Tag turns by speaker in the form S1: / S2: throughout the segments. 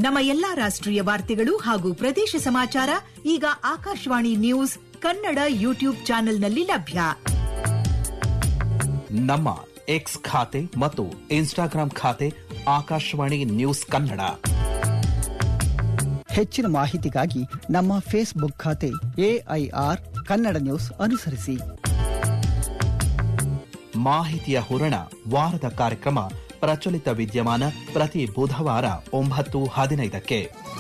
S1: ನಮ್ಮ ಎಲ್ಲಾ ರಾಷ್ಟ್ರೀಯ ವಾರ್ತೆಗಳು ಹಾಗೂ ಪ್ರದೇಶ ಸಮಾಚಾರ ಈಗ ಆಕಾಶವಾಣಿ ನ್ಯೂಸ್ ಕನ್ನಡ ಯೂಟ್ಯೂಬ್ ಚಾನೆಲ್ನಲ್ಲಿ ಲಭ್ಯ
S2: ನಮ್ಮ ಎಕ್ಸ್ ಖಾತೆ ಮತ್ತು ಇನ್ಸ್ಟಾಗ್ರಾಂ ಖಾತೆ ಆಕಾಶವಾಣಿ ನ್ಯೂಸ್ ಕನ್ನಡ
S3: ಹೆಚ್ಚಿನ ಮಾಹಿತಿಗಾಗಿ ನಮ್ಮ ಫೇಸ್ಬುಕ್ ಖಾತೆ ಎಐಆರ್ ಕನ್ನಡ ನ್ಯೂಸ್ ಅನುಸರಿಸಿ
S2: ಮಾಹಿತಿಯ ಹೂರಣ ವಾರದ ಕಾರ್ಯಕ್ರಮ ಪ್ರಚಲಿತ ವಿದ್ಯಮಾನ ಪ್ರತಿ ಬುಧವಾರ ಒಂಬತ್ತು ಹದಿನೈದಕ್ಕೆ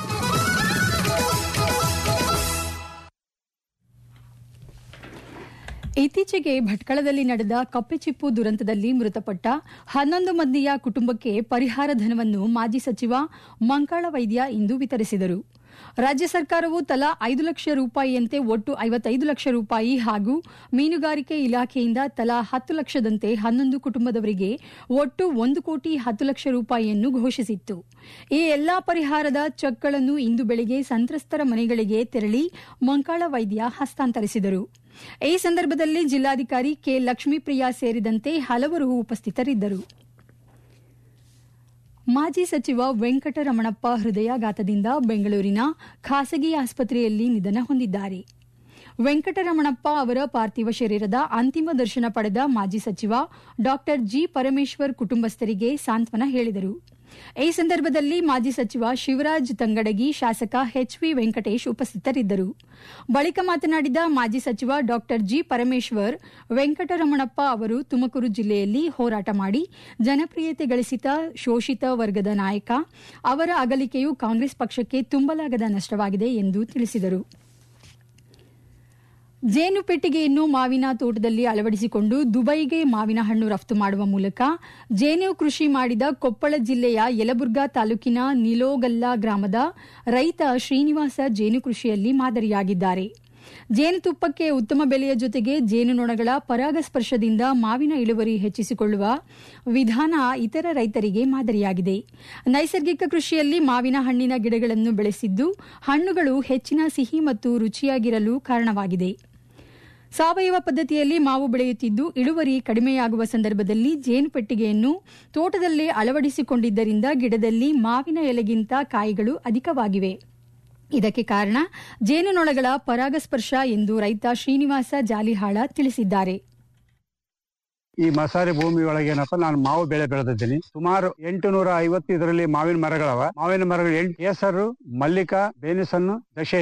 S4: ಇತ್ತೀಚೆಗೆ ಭಟ್ಕಳದಲ್ಲಿ ನಡೆದ ಕಪ್ಪೆಚಿಪ್ಪು ದುರಂತದಲ್ಲಿ ಮೃತಪಟ್ಟ ಹನ್ನೊಂದು ಮಂದಿಯ ಕುಟುಂಬಕ್ಕೆ ಪರಿಹಾರ ಧನವನ್ನು ಮಾಜಿ ಸಚಿವ ಮಂಕಾಳ ವೈದ್ಯ ಇಂದು ವಿತರಿಸಿದರು ರಾಜ್ಯ ಸರ್ಕಾರವು ತಲಾ ಐದು ಲಕ್ಷ ರೂಪಾಯಿಯಂತೆ ಒಟ್ಟು ಐವತ್ತೈದು ಲಕ್ಷ ರೂಪಾಯಿ ಹಾಗೂ ಮೀನುಗಾರಿಕೆ ಇಲಾಖೆಯಿಂದ ತಲಾ ಹತ್ತು ಲಕ್ಷದಂತೆ ಹನ್ನೊಂದು ಕುಟುಂಬದವರಿಗೆ ಒಟ್ಟು ಒಂದು ಕೋಟಿ ಹತ್ತು ಲಕ್ಷ ರೂಪಾಯಿಯನ್ನು ಘೋಷಿಸಿತ್ತು ಈ ಎಲ್ಲಾ ಪರಿಹಾರದ ಚೆಕ್ಗಳನ್ನು ಇಂದು ಬೆಳಗ್ಗೆ ಸಂತ್ರಸ್ತರ ಮನೆಗಳಿಗೆ ತೆರಳಿ ಮಂಕಾಳ ವೈದ್ಯ ಹಸ್ತಾಂತರಿಸಿದರು ಈ ಸಂದರ್ಭದಲ್ಲಿ ಜಿಲ್ಲಾಧಿಕಾರಿ ಕೆ ಲಕ್ಷ್ಮೀಪ್ರಿಯಾ ಸೇರಿದಂತೆ ಹಲವರು ಉಪಸ್ಥಿತರಿದ್ದರು ಮಾಜಿ ಸಚಿವ ವೆಂಕಟರಮಣಪ್ಪ ಹೃದಯಾಘಾತದಿಂದ ಬೆಂಗಳೂರಿನ ಖಾಸಗಿ ಆಸ್ಪತ್ರೆಯಲ್ಲಿ ನಿಧನ ಹೊಂದಿದ್ದಾರೆ ವೆಂಕಟರಮಣಪ್ಪ ಅವರ ಪಾರ್ಥಿವ ಶರೀರದ ಅಂತಿಮ ದರ್ಶನ ಪಡೆದ ಮಾಜಿ ಸಚಿವ ಡಾ ಜಿ ಪರಮೇಶ್ವರ್ ಕುಟುಂಬಸ್ಥರಿಗೆ ಸಾಂತ್ವನ ಹೇಳಿದರು ಈ ಸಂದರ್ಭದಲ್ಲಿ ಮಾಜಿ ಸಚಿವ ಶಿವರಾಜ್ ತಂಗಡಗಿ ಶಾಸಕ ಎಚ್ವಿ ವೆಂಕಟೇಶ್ ಉಪಸ್ಥಿತರಿದ್ದರು ಬಳಿಕ ಮಾತನಾಡಿದ ಮಾಜಿ ಸಚಿವ ಡಾ ಜಿ ಪರಮೇಶ್ವರ್ ವೆಂಕಟರಮಣಪ್ಪ ಅವರು ತುಮಕೂರು ಜಿಲ್ಲೆಯಲ್ಲಿ ಹೋರಾಟ ಮಾಡಿ ಜನಪ್ರಿಯತೆ ಗಳಿಸಿದ ಶೋಷಿತ ವರ್ಗದ ನಾಯಕ ಅವರ ಅಗಲಿಕೆಯು ಕಾಂಗ್ರೆಸ್ ಪಕ್ಷಕ್ಕೆ ತುಂಬಲಾಗದ ನಷ್ಟವಾಗಿದೆ ಎಂದು ತಿಳಿಸಿದರು ಜೇನು ಪೆಟ್ಟಿಗೆಯನ್ನು ಮಾವಿನ ತೋಟದಲ್ಲಿ ಅಳವಡಿಸಿಕೊಂಡು ದುಬೈಗೆ ಮಾವಿನ ಹಣ್ಣು ರಫ್ತು ಮಾಡುವ ಮೂಲಕ ಜೇನು ಕೃಷಿ ಮಾಡಿದ ಕೊಪ್ಪಳ ಜಿಲ್ಲೆಯ ಯಲಬುರ್ಗಾ ತಾಲೂಕಿನ ನಿಲೋಗಲ್ಲ ಗ್ರಾಮದ ರೈತ ಶ್ರೀನಿವಾಸ ಜೇನು ಕೃಷಿಯಲ್ಲಿ ಮಾದರಿಯಾಗಿದ್ದಾರೆ ಜೇನುತುಪ್ಪಕ್ಕೆ ಉತ್ತಮ ಬೆಲೆಯ ಜೊತೆಗೆ ಜೇನುನೊಣಗಳ ಪರಾಗಸ್ಪರ್ಶದಿಂದ ಮಾವಿನ ಇಳುವರಿ ಹೆಚ್ಚಿಸಿಕೊಳ್ಳುವ ವಿಧಾನ ಇತರ ರೈತರಿಗೆ ಮಾದರಿಯಾಗಿದೆ ನೈಸರ್ಗಿಕ ಕೃಷಿಯಲ್ಲಿ ಮಾವಿನ ಹಣ್ಣಿನ ಗಿಡಗಳನ್ನು ಬೆಳೆಸಿದ್ದು ಹಣ್ಣುಗಳು ಹೆಚ್ಚಿನ ಸಿಹಿ ಮತ್ತು ರುಚಿಯಾಗಿರಲು ಕಾರಣವಾಗಿದೆ ಸಾವಯವ ಪದ್ಧತಿಯಲ್ಲಿ ಮಾವು ಬೆಳೆಯುತ್ತಿದ್ದು ಇಳುವರಿ ಕಡಿಮೆಯಾಗುವ ಸಂದರ್ಭದಲ್ಲಿ ಜೇನು ಪೆಟ್ಟಿಗೆಯನ್ನು ತೋಟದಲ್ಲೇ ಅಳವಡಿಸಿಕೊಂಡಿದ್ದರಿಂದ ಗಿಡದಲ್ಲಿ ಮಾವಿನ ಎಲೆಗಿಂತ ಕಾಯಿಗಳು ಅಧಿಕವಾಗಿವೆ ಇದಕ್ಕೆ ಕಾರಣ ಜೇನುನೊಣಗಳ ಪರಾಗಸ್ಪರ್ಶ ಎಂದು ರೈತ ಶ್ರೀನಿವಾಸ ಜಾಲಿಹಾಳ ತಿಳಿಸಿದ್ದಾರೆ
S5: ಈ ಮಸಾರಿ ಭೂಮಿ ಒಳಗೆ ಏನಪ್ಪ ನಾನು ಮಾವು ಬೆಳೆ ಬೆಳೆದಿದ್ದೀನಿ ಸುಮಾರು ಎಂಟು ನೂರ ಐವತ್ತು ಇದರಲ್ಲಿ ಮಾವಿನ ಮರಗಳವ ಮಾವಿನ ಮರಗಳು ಎಂಟು ಕೇಸರು ಮಲ್ಲಿಕಾ ಬೇನಿಸನ್ನು ದಶೆ